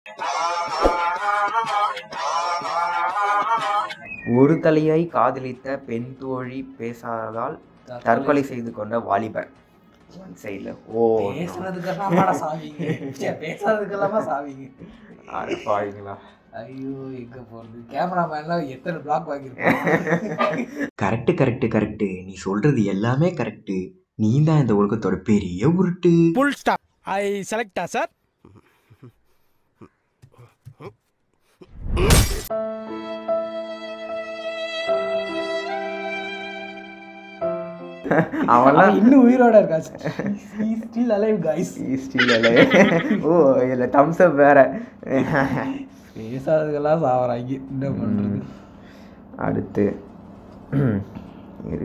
ஒரு தலையாய் காதலித்த பெண் தோழி பேசாததால் தற்கொலை செய்து கொண்ட வாலிபர் ஒன் சைடில் ஓ பேசுனதுக்கெல்லாம் சாவிங்க ச்சே, பேசாததுக்கெல்லாமா சாவிங்க பாருங்களா ஐயோ எங்க போறது கேமராமேன்லாம் எத்தனை பிளாக் வாங்கியிருப்பாங்க கரெக்டு கரெக்டு கரெக்டு நீ சொல்றது எல்லாமே கரெக்டு நீ தான் இந்த உலகத்தோட பெரிய உருட்டு ஃபுல் ஸ்டாப் ஐ செலக்டா சார் அவன்லாம் அவன் இன்னும் உயிரோட இருக்கா ஸ்டில் அலைவ் கைஸ் ஸ்டீல் ஓ இதில் தம்ஸ் அப் வேற பேசாததுக்கெல்லாம் சாவறாங்க என்ன பண்றது அடுத்து இரு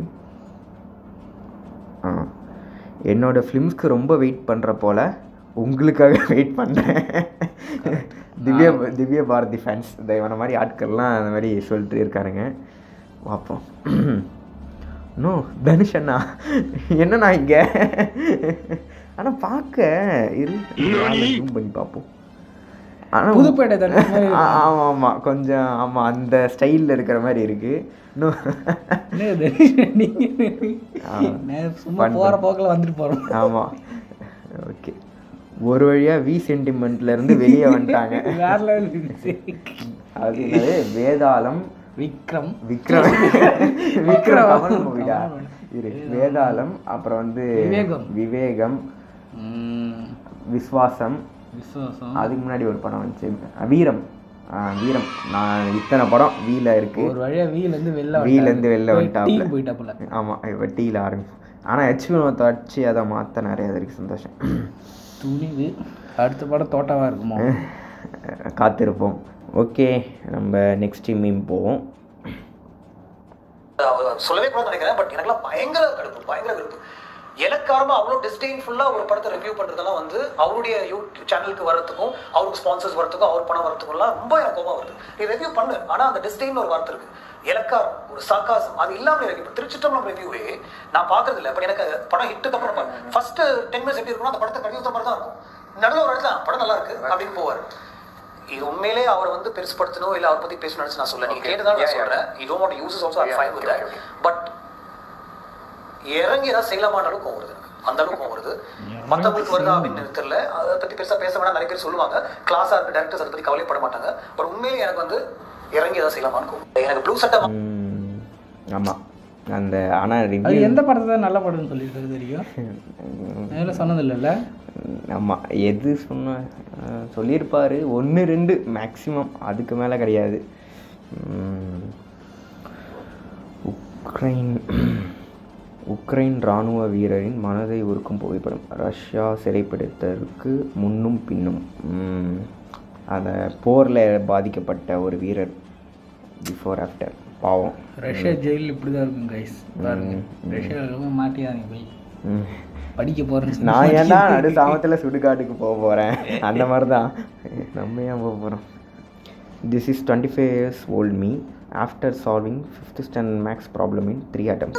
ஆ என்னோட ஃபிலிம்ஸ்க்கு ரொம்ப வெயிட் பண்ணுற போல உங்களுக்காக வெயிட் பண்ணுறேன் திவ்யா திவ்ய பாரதி ஃபேன்ஸ் இந்த இவன மாதிரி ஆட்கள்லாம் அந்த மாதிரி சொல்லிட்டு இருக்காருங்க பார்ப்போம் நோ தனுஷ் அண்ணா என்னண்ணா இங்கே ஆனால் பார்க்க இரு zoom பண்ணி பார்ப்போம் ஆனால் புதுப்பேட்டை தனுஷ் மாதிரி ஆ- ஆமா ஆமா கொஞ்சம் ஆமா அந்த ஸ்டைல்ல இருக்கிற மாதிரி இருக்கு இன்னும் என்ன தனுஷ் நீங்க ஆ. நான் சும்மா Fun போற பண்ணு. போக்கில் வந்துட்டு போறோம் ஆமா ஓகே ஒரு வழியா வி சென்டிமெண்ட்ல இருந்து வெளியே வந்துட்டாங்க வேற லெவல் இருந்துச்சு அது என்னது வேதாளம் விக்ரம் விக்ரம் விக்ரம் விக்ரம். கமல் மூவிடா கமல். இரு வேதாளம் அப்புறம் வந்து விவேகம். விவேகம் விஸ்வாசம் விசுவாசம் அதுக்கு முன்னாடி ஒரு படம் வந்துச்சு வீரம் ஆ, வீரம் நான் இத்தனை படம் வீல இருக்கு ஒரு வழியா வீல இருந்து வெளில வீல இருந்து வெளில வந்துட்டாப்ல. டீம் போயிட்டாப்புல ஆமாம் இப்போ டீயில் ஆரம்பிப்போம் ஆனால் ஹெச் வினோத்தை வச்சு அதை மாற்ற நிறைய இருக்கு சந்தோஷம் துணிவு அடுத்த படம் தோட்டாவா இருக்குமோ காத்திருப்போம் ஓகே நம்ம நெக்ஸ்ட் மீம் போவோம் அவர் சொல்லவே கூடாது நினைக்கிறேன் பட் எனக்குலாம் பயங்கர கடுப்பு பயங்கர கடுப்பு எனக்காரமா அவ்வளோ டிஸ்டெயின்ஃபுல்லாக ஒரு படத்தை ரிவ்யூ பண்ணுறதெல்லாம் வந்து அவருடைய யூடியூப் சேனலுக்கு வரதுக்கும் அவருக்கு ஸ்பான்சர்ஸ் வரதுக்கும் அவர் பணம் வரதுக்கும்லாம் ரொம்ப எனக்கு கோபம் வருது நீ ரிவ்யூ பண்ணு ஆனால் அந்த டிஸ்டெயின் ஒரு வார்த்தை இருக்கு இலக்காரம் ஒரு சர்க்காசம் அது இல்லாமல் எனக்கு இப்போ திருச்சிட்டம்பலம் ரிவ்யூவே நான் பார்க்கறது இல்லை பட் எனக்கு படம் ஹிட்டுக்கு அப்புறம் ஃபர்ஸ்ட் டென் மினிட்ஸ் எப்படி இருக்கும்னா அந்த படத்தை கழிவுத்த மாதிரி தான் இருக்கும் நடுவில் ஒரு இடத்துல "ஆ, படம் நல்லா இருக்கு அப்படின்னு போவார் இது உண்மையிலே அவர் வந்து பெருசுப்படுத்தணும் இல்லை அவர் பத்தி பேசணும் நினைச்சு நான் சொல்ல நீங்க கேட்டுதான் நான் சொல்றேன் you don't want uses also I fine with that but இறங்கி ஏதாவது செய்யலாமான அளவுக்கு கோவம் வருது எனக்கு. அந்த அளவுக்கு கோவம் வருது மற்றவங்களுக்கு வருதா அப்படின்னு எனக்கு தெரியல அதை பத்தி பெருசா பேச வேணாம் நிறைய பேர் சொல்லுவாங்க கிளாஸா இருக்க டேரக்டர்ஸ் அதை பத்தி கவலைப்பட மாட்டாங்க பட் உண்மையிலே எனக்கு வந்து இறங்கி ஏதாவது செய்யலாமான்னு கோவம் எனக்கு ப்ளூ சட்டை ஆமாம் அந்த ஆனால் அது ரிவ்யூ எந்த படத்தை தான் நல்ல படம்னு சொல்லியிருக்காரு தெரியும் நேரில் சொன்னது இல்லைல்ல ஆமாம் எது சொன்ன அஹ், சொல்லியிருப்பாரு ஒன்று ரெண்டு மேக்ஸிமம் அதுக்கு மேலே கிடையாது உம், உக்ரைன் உக்ரைன் இராணுவ வீரரின் மனதை உருக்கும் புகைப்படம் ரஷ்யா சிறைப்பிடித்ததற்கு முன்னும் பின்னும் உம், அந்த போரில் பாதிக்கப்பட்ட ஒரு வீரர் பிஃபோர் ஆஃப்டர் பாவம் ரஷ்யா ஜெயில் இப்படி தான் இருக்கும் கைஸ் பாருங்க ரஷ்யாவில் மாட்டியாதீங்க போய் உம். படிக்க போறேன்னு நான் ஏன்டா நடு சாமத்தில் சுடுகாட்டுக்கு போக போகிறேன் அந்த மாதிரி தான் நம்ம ஏன் போக போகிறோம் this is twenty five years old me after solving fifth standard maths problem in three attempts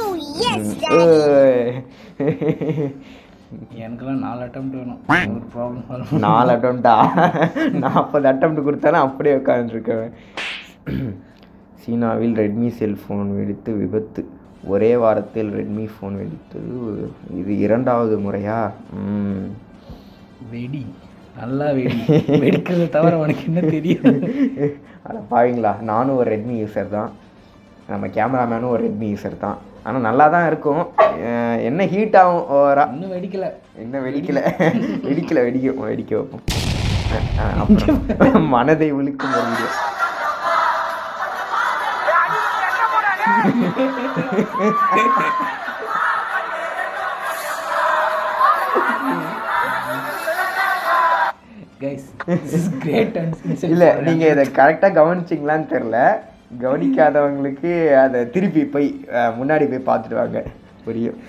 எனக்கெல்லாம் நாலு அட்டம் வேணும் ஒரு ப்ராப்ளம் நாலு அட்டம்டா நாற்பது அட்டம் கொடுத்தாலும் அப்படியே உட்காந்துருக்கேன் சீனாவில் ரெட்மி செல்ஃபோன் வெடித்து விபத்து ஒரே வாரத்தில் ரெட்மி ஃபோன் வெடித்தது இது இரண்டாவது முறையா ம். வெடி நல்லா வெடி வெடிக்கிறத தவிர உனக்கு என்ன தெரியும் அட பாவீங்களா நானும் ஒரு ரெட்மி யூசர் தான் நம்ம கேமராமேனும் ஒரு ரெட்மி யூசர் தான் ஆனால் நல்லா தான் இருக்கும் அஹ் என்ன ஹீட் ஆகும் ஓவரா இன்னும் வெடிக்கல என்ன வெடிக்கல வெடிக்கல வெடிக்கும் வெடிக்க வைப்போம் அஹ் அஹ் அப்புறம் மனதை உழுக்கும் ஒரு video guys is great and இல்லை நீங்கள் இதை கரெக்டாக கவனிச்சிங்களான்னு தெரில கவனிக்காதவங்களுக்கு அதை திருப்பி போய் அஹ், முன்னாடி போய் பார்த்துட்டு வாங்க புரியும்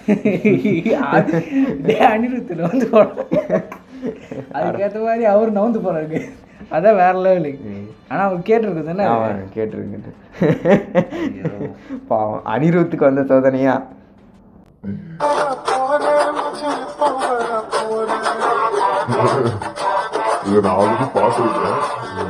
அனிருத் நவுந்து போறாரு அதுக்கேற்ற மாதிரி அவர் நவுந்து போறாரு அதான் வேற லெவலு ஆனா அவர் கேட்டிருக்கு தானே அவன் கேட்டுருங்க பாவம் அனிருத்துக்கு வந்த சோதனையா இதை நான் ஆல்ரெடி பார்த்துருக்கேன்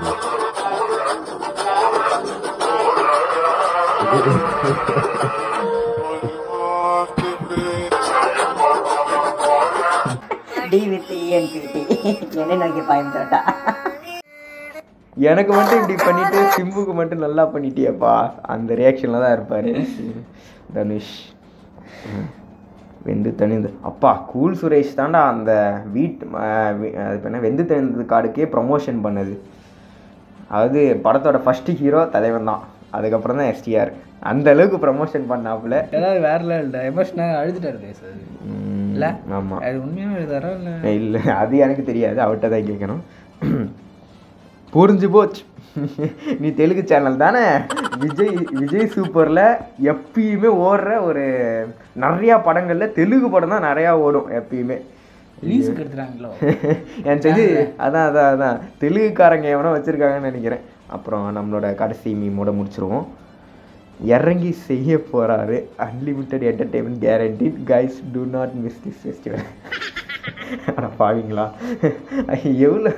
டி வித் இஎன்பிடி என்னை நோக்கி பாயும் தோட்டா எனக்கு மட்டும் இப்படி பண்ணிட்டு சிம்புக்கு மட்டும் நல்லா பண்ணிட்டியப்பா அந்த ரியாக்ஷனில் தான் இருப்பார் தனுஷ் ம். வெந்து தணிந்து அப்பா கூல் சுரேஷ் தான்டா அந்த வீட் அஹ் வி- அது இப்ப என்ன வெந்து தணிந்தது கார்டுக்கே ப்ரமோஷன் பண்ணது அதாவது படத்தோட ஃபஸ்ட்டு ஹீரோ தலைவன் தான் அதுக்கப்புறம் தான் எஸ்டிஆர் அந்த அளவுக்கு ப்ரமோஷன் பண்ணாப்புல ஏதாவது வேற லெவல் எமோஷனாக அழுதுட்டாரு பேச ம், இல்ல? ஆமாம் அது உண்மையாக எழுதாரா இல்லை இல்லை அது எனக்கு தெரியாது அவர்கிட்ட தான் கேட்கணும் புரிஞ்சு போச்சு நீ தெலுங்கு சேனல் தானே விஜய் விஜய் சூப்பரில் எப்பயுமே ஓடுற ஒரு நிறையா படங்களில் தெலுங்கு படம் தான் நிறையா ஓடும் எப்பயுமே லீஸுக்கு எடுத்துட்டாங்களோ எனக்கு தெரிஞ்சு அதான் அதான் அதான் தெலுங்குக்காரங்க எவனோ வச்சுருக்காங்கன்னு நினைக்கிறேன் அப்புறம் நம்மளோட கடைசி மீமோட முடிச்சிருவோம் இறங்கி செய்ய போகிறாரு unlimited entertainment guarantee guys do not miss this festival அட பாவீங்களா எவ்வளோ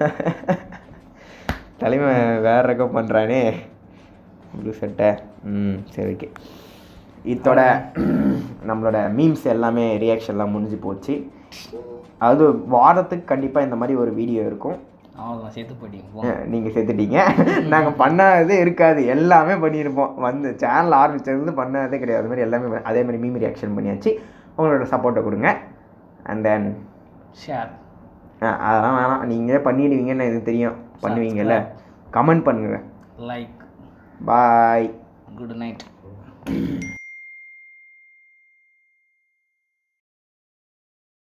தலைமை வேற ரகம் பண்ணுறானே ப்ளூ சட்டை ம் சரி ஓகே இதோட நம்மளோட மீம்ஸ் எல்லாமே ரியாக்ஷன்லாம் முடிஞ்சு போச்சு அது வாரத்துக்கு கண்டிப்பாக இந்த மாதிரி ஒரு வீடியோ இருக்கும் அவ்வளோதான் சேர்த்து போயிட்டீங்க நீங்கள் சேர்த்துட்டீங்க நாங்கள் பண்ணாததே இருக்காது எல்லாமே பண்ணியிருப்போம் வந்து சேனல் ஆரம்பிச்சதுலேருந்து பண்ணாதே கிடையாது அது மாதிரி எல்லாமே பண்ண- அதே மாதிரி மீம் ரியாக்ஷன் பண்ணியாச்சு உங்களோட சப்போர்ட்டை கொடுங்க அண்ட் தென் ஷேர் அதெல்லாம் வேணாம் நீங்களே பண்ணிடுவீங்கன்னு எனக்கு தெரியும் பண்ணுவீங்கல்ல கமெண்ட் பண்ணுங்க லைக் பாய் குட் நைட்